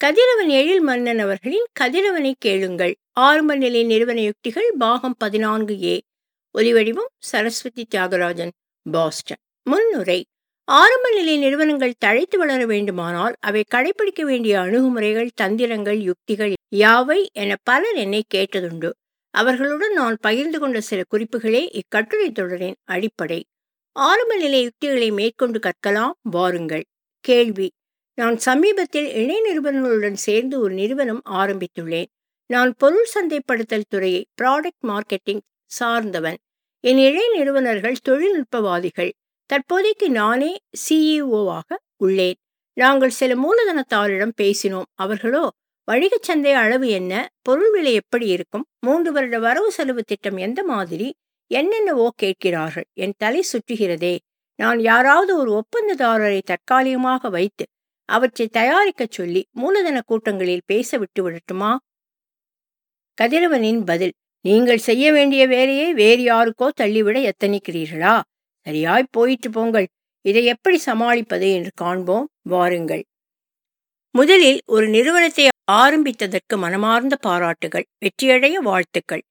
கதிரவன் எழில் மன்னன் அவர்களின் கதிரவனை கேளுங்கள் ஆரம்ப நிலை நிறுவன யுக்திகள் பாகம் பதினான்கு ஏ ஒலிவடிவம் சரஸ்வதி தியாகராஜன் பாஸ்டன் முன்னுரை ஆரம்ப நிலை நிறுவனங்கள் தழைத்து வளர வேண்டுமானால் அவை கடைபிடிக்க வேண்டிய அணுகுமுறைகள் தந்திரங்கள் யுக்திகள் யாவை என பலர் என்னை கேட்டதுண்டு அவர்களுடன் நான் பகிர்ந்து கொண்ட சில குறிப்புகளே இக்கட்டுரை தொடரின் அடிப்படை ஆரம்ப நிலை யுக்திகளை மேற்கொண்டு கற்கலாம் வாருங்கள் கேள்வி நான் சமீபத்தில் இணை நிறுவனங்களுடன் சேர்ந்து ஒரு நிறுவனம் ஆரம்பித்துள்ளேன் நான் பொருள் சந்தைப்படுத்தல் துறையை ப்ராடக்ட் மார்க்கெட்டிங் சார்ந்தவன் என் இணை நிறுவனர்கள் தொழில்நுட்பவாதிகள் தற்போதைக்கு நானே சிஇஓவாக உள்ளேன் நாங்கள் சில மூலதனத்தாரிடம் பேசினோம் அவர்களோ வணிகச் சந்தை அளவு என்ன பொருள் விலை எப்படி இருக்கும் மூன்று வருட வரவு செலவு திட்டம் எந்த மாதிரி என்னென்னவோ கேட்கிறார்கள் என் தலை சுற்றுகிறதே நான் யாராவது ஒரு ஒப்பந்ததாரரை தற்காலிகமாக வைத்து அவற்றை தயாரிக்கச் சொல்லி மூலதன கூட்டங்களில் பேச விட்டு விடட்டுமா கதிரவனின் பதில் நீங்கள் செய்ய வேண்டிய வேலையை வேறு யாருக்கோ தள்ளிவிட எத்தனிக்கிறீர்களா சரியாய் போயிட்டு போங்கள் இதை எப்படி சமாளிப்பது என்று காண்போம் வாருங்கள் முதலில் ஒரு நிறுவனத்தை ஆரம்பித்ததற்கு மனமார்ந்த பாராட்டுகள் வெற்றியடைய வாழ்த்துக்கள்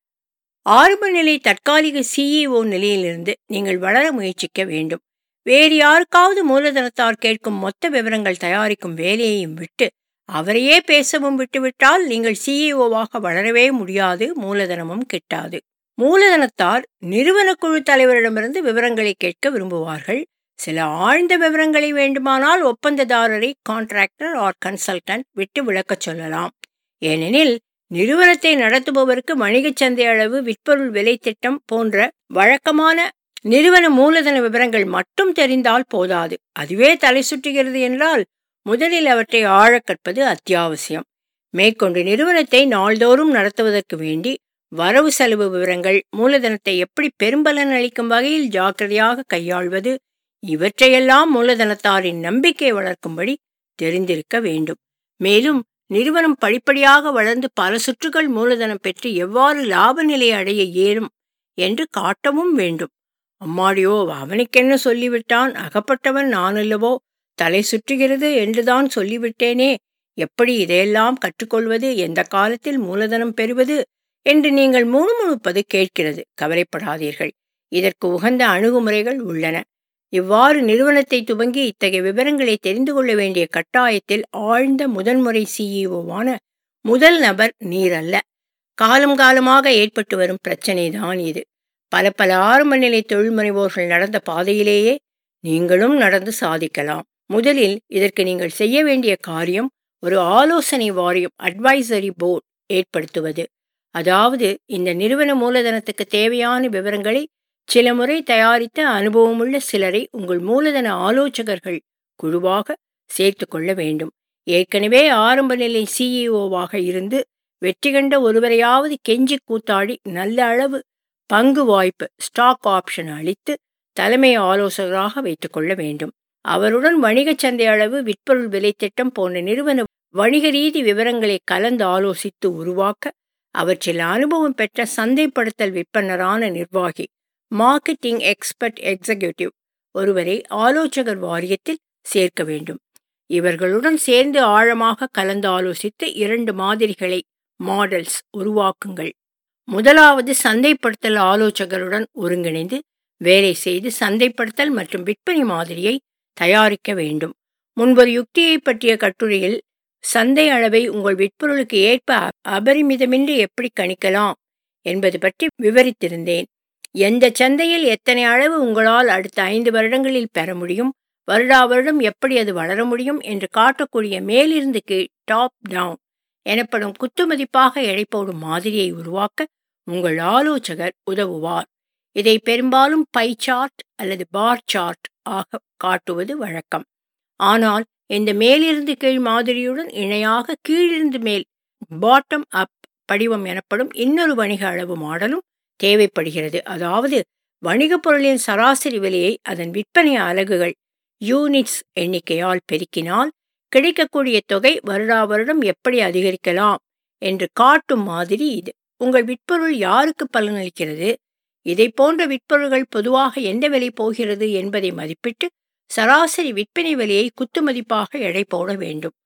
ஆரம்ப நிலை தற்காலிக சிஇஓ நிலையிலிருந்து நீங்கள் வளர முயற்சிக்க வேண்டும் வேறு யாருக்காவது மூலதனத்தார் கேட்கும் மொத்த விவரங்கள் தயாரிக்கும் வேலையையும் விட்டு அவரையே பேசவும் விட்டுவிட்டால் நீங்கள் சிஇஓவாக வளரவே முடியாது மூலதனமும் கிட்டாது மூலதனத்தார் நிறுவன குழு தலைவரிடமிருந்து விவரங்களை கேட்க விரும்புவார்கள் சில ஆழ்ந்த விவரங்களை வேண்டுமானால் ஒப்பந்ததாரரை கான்ட்ராக்டர் ஆர் கன்சல்டன்ட் விட்டு விளக்கச் சொல்லலாம் ஏனெனில் நிறுவனத்தை நடத்துபவருக்கு வணிகச் சந்தை அளவு விற்பொருள் விலை திட்டம் போன்ற வழக்கமான நிறுவன மூலதன விவரங்கள் மட்டும் தெரிந்தால் போதாது அதுவே தலை சுற்றுகிறது என்றால் முதலில் அவற்றை ஆழக் கற்பது அத்தியாவசியம் மேற்கொண்டு நிறுவனத்தை நாள்தோறும் நடத்துவதற்கு வேண்டி வரவு செலவு விவரங்கள் மூலதனத்தை எப்படி பெரும்பலன் அளிக்கும் வகையில் ஜாக்கிரதையாக கையாள்வது இவற்றையெல்லாம் மூலதனத்தாரின் நம்பிக்கை வளர்க்கும்படி தெரிந்திருக்க வேண்டும் மேலும் நிறுவனம் படிப்படியாக வளர்ந்து பல சுற்றுகள் மூலதனம் பெற்று எவ்வாறு லாப நிலை அடைய இயலும் என்று காட்டவும் வேண்டும் அம்மாடியோ அவனுக்கென்ன சொல்லிவிட்டான் அகப்பட்டவன் நான் அல்லவோ தலை சுற்றுகிறது என்றுதான் சொல்லிவிட்டேனே எப்படி இதையெல்லாம் கற்றுக்கொள்வது எந்த காலத்தில் மூலதனம் பெறுவது என்று நீங்கள் முணுமுணுப்பது கேட்கிறது கவலைப்படாதீர்கள் இதற்கு உகந்த அணுகுமுறைகள் உள்ளன இவ்வாறு நிறுவனத்தை துவங்கி இத்தகைய விவரங்களை தெரிந்து கொள்ள வேண்டிய கட்டாயத்தில் ஆழ்ந்த முதன்முறை சிஇஓவான முதல் நபர் நீர் அல்ல காலம் காலமாக ஏற்பட்டு வரும் பிரச்சனை தான் இது பல பல ஆரம்ப நிலை தொழில் முனைவோர்கள் நடந்த பாதையிலேயே நீங்களும் நடந்து சாதிக்கலாம் முதலில் இதற்கு நீங்கள் செய்ய வேண்டிய காரியம் ஒரு ஆலோசனை வாரியம் அட்வைசரி போர்டு ஏற்படுத்துவது அதாவது இந்த நிறுவன மூலதனத்துக்கு தேவையான விவரங்களை சில முறை தயாரித்த அனுபவமுள்ள சிலரை உங்கள் மூலதன ஆலோசகர்கள் குழுவாக சேர்த்து கொள்ள வேண்டும் ஏற்கனவே ஆரம்ப நிலை சிஇஓவாக இருந்து வெற்றி கண்ட ஒருவரையாவது கெஞ்சி கூத்தாடி நல்ல அளவு பங்கு வாய்ப்பு ஸ்டாக் ஆப்ஷன் அளித்து தலைமை ஆலோசகராக வைத்துக் கொள்ள வேண்டும் அவருடன் வணிகச் சந்தை அளவு விற்பொருள் விலை திட்டம் போன்ற நிறுவன வணிக ரீதி விவரங்களை கலந்து ஆலோசித்து உருவாக்க அவற்றில் அனுபவம் பெற்ற சந்தைப்படுத்தல் விற்பனரான நிர்வாகி மார்க்கெட்டிங் எக்ஸ்பர்ட் எக்ஸிக்யூட்டிவ் ஒருவரை ஆலோசகர் வாரியத்தில் சேர்க்க வேண்டும் இவர்களுடன் சேர்ந்து ஆழமாக கலந்து ஆலோசித்து இரண்டு மாதிரிகளை மாடல்ஸ் உருவாக்குங்கள் முதலாவது சந்தைப்படுத்தல் ஆலோசகருடன் ஒருங்கிணைந்து வேலை செய்து சந்தைப்படுத்தல் மற்றும் விற்பனை மாதிரியை தயாரிக்க வேண்டும் முன்பொரு யுக்தியை பற்றிய கட்டுரையில் சந்தை அளவை உங்கள் விற்பொருளுக்கு ஏற்ப அபரிமிதமின்றி எப்படி கணிக்கலாம் என்பது பற்றி விவரித்திருந்தேன் எந்த சந்தையில் எத்தனை அளவு உங்களால் அடுத்த ஐந்து வருடங்களில் பெற முடியும் வருடா வருடம் எப்படி அது வளர முடியும் என்று காட்டக்கூடிய மேலிருந்து கீழ் டாப் டவுன் எனப்படும் குத்துமதிப்பாக எடை போடும் மாதிரியை உருவாக்க உங்கள் ஆலோசகர் உதவுவார் இதை பெரும்பாலும் பை சார்ட் அல்லது பார் சார்ட் ஆக காட்டுவது வழக்கம் ஆனால் இந்த மேலிருந்து கீழ் மாதிரியுடன் இணையாக கீழிருந்து மேல் பாட்டம் அப் படிவம் எனப்படும் இன்னொரு வணிக அளவு மாடலும் தேவைப்படுகிறது அதாவது வணிகப் பொருளின் சராசரி விலையை அதன் விற்பனை அலகுகள் யூனிட்ஸ் எண்ணிக்கையால் பெருக்கினால் கிடைக்கக்கூடிய தொகை வருடா வருடம் எப்படி அதிகரிக்கலாம் என்று காட்டும் மாதிரி இது உங்கள் விற்பொருள் யாருக்கு பலனளிக்கிறது இதை போன்ற விற்பொருள்கள் பொதுவாக எந்த விலை போகிறது என்பதை மதிப்பிட்டு சராசரி விற்பனை விலையை குத்துமதிப்பாக எடை போட வேண்டும்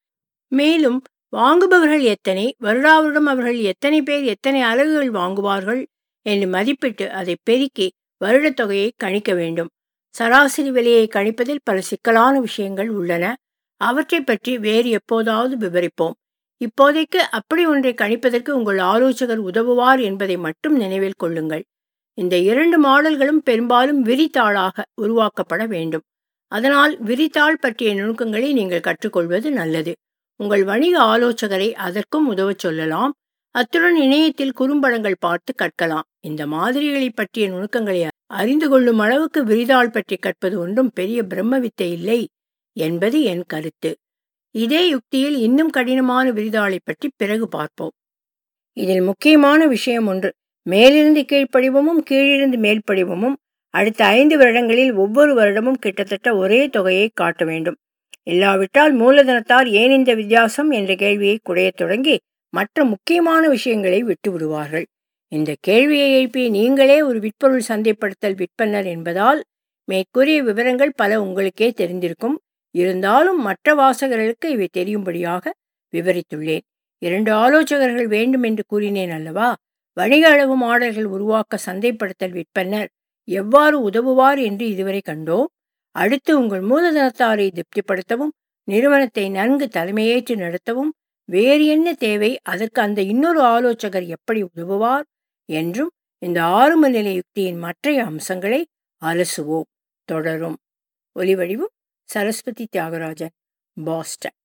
மேலும் வாங்குபவர்கள் எத்தனை வருடாவருடம் அவர்கள் எத்தனை பேர் எத்தனை அலகுகள் வாங்குவார்கள் என்று மதிப்பிட்டு அதை பெருக்கி வருடத் தொகையை கணிக்க வேண்டும் சராசரி விலையை கணிப்பதில் பல சிக்கலான விஷயங்கள் உள்ளன அவற்றை பற்றி வேறு எப்போதாவது விவரிப்போம் இப்போதைக்கு அப்படி ஒன்றை கணிப்பதற்கு உங்கள் ஆலோசகர் உதவுவார் என்பதை மட்டும் நினைவில் கொள்ளுங்கள் இந்த இரண்டு மாடல்களும் பெரும்பாலும் விரித்தாளாக உருவாக்கப்பட வேண்டும் அதனால் விரித்தாள் பற்றிய நுணுக்கங்களை நீங்கள் கற்றுக்கொள்வது நல்லது உங்கள் வணிக ஆலோசகரை அதற்கும் உதவச் சொல்லலாம் அத்துடன் இணையத்தில் குறும்படங்கள் பார்த்து கற்கலாம் இந்த மாதிரிகளை பற்றிய நுணுக்கங்களை அறிந்து கொள்ளும் அளவுக்கு விரிதாள் பற்றி கற்பது ஒன்றும் பெரிய பிரம்ம வித்தை இல்லை என்பது என் கருத்து இதே யுக்தியில் இன்னும் கடினமான விரிதாளை பற்றி பிறகு பார்ப்போம் இதில் முக்கியமான விஷயம் ஒன்று மேலிருந்து கீழ்ப்படிவமும் கீழிருந்து மேல் படிவமும் அடுத்த ஐந்து வருடங்களில் ஒவ்வொரு வருடமும் கிட்டத்தட்ட ஒரே தொகையை காட்ட வேண்டும் இல்லாவிட்டால் மூலதனத்தார் ஏன் இந்த வித்தியாசம் என்ற கேள்வியை குடையத் தொடங்கி மற்ற முக்கியமான விஷயங்களை விட்டு விடுவார்கள் இந்த கேள்வியை எழுப்பிய நீங்களே ஒரு விற்பொருள் சந்தைப்படுத்தல் விற்பனர் என்பதால் மேற்கூறிய விவரங்கள் பல உங்களுக்கே தெரிந்திருக்கும் இருந்தாலும் மற்ற வாசகர்களுக்கு இவை தெரியும்படியாக விவரித்துள்ளேன் இரண்டு ஆலோசகர்கள் வேண்டும் என்று கூறினேன் அல்லவா வணிக அளவு மாடல்கள் உருவாக்க சந்தைப்படுத்தல் விற்பனர் எவ்வாறு உதவுவார் என்று இதுவரை கண்டோம் அடுத்து உங்கள் மூலதனத்தாரை திருப்திப்படுத்தவும் நிறுவனத்தை நன்கு தலைமையேற்று நடத்தவும் வேறு என்ன தேவை அதற்கு அந்த இன்னொரு ஆலோசகர் எப்படி உதவுவார் என்றும் இந்த ஆறும நிலை யுக்தியின் மற்றைய அம்சங்களை அலசுவோம் தொடரும் ஒலிவடிவும் சரஸ்வதி தியாகராஜன் பாஸ்டன்